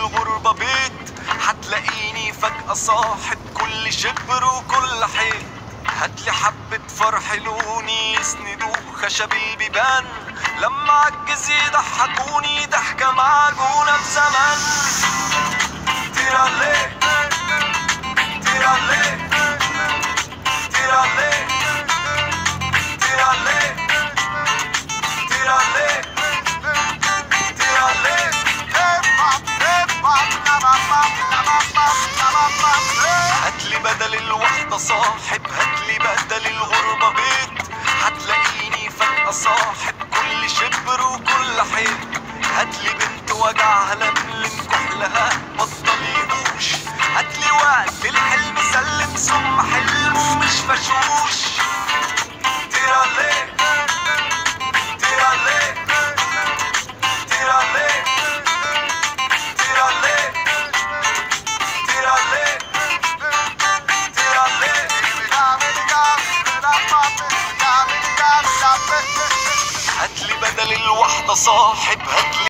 الغربة بيت هتلاقيني فجأة صاحب كل شبر وكل حيط هاتلي حبة فرح لوني يسندوه خشب البيبان لما عجز يضحكوني ضحكة معجونة بزمن تيرالي تيرالي تيرالي تيرالي تيرالي تيرالي هاتلي بدل الوحدة صاحب هاتلي بدل الغربة بيت هتلاقيني فجأة صاحب كل شبر وكل حيط هاتلي بنت وجعها لملم كحلها بطل يبوش هاتلي وقت للحلم سلم ثم حلمه مش فشوش تيرالي تيرالي تيرالي تيرالي تيرالي تيرالي هاتلي بدل الوحدة صاحب هاتلي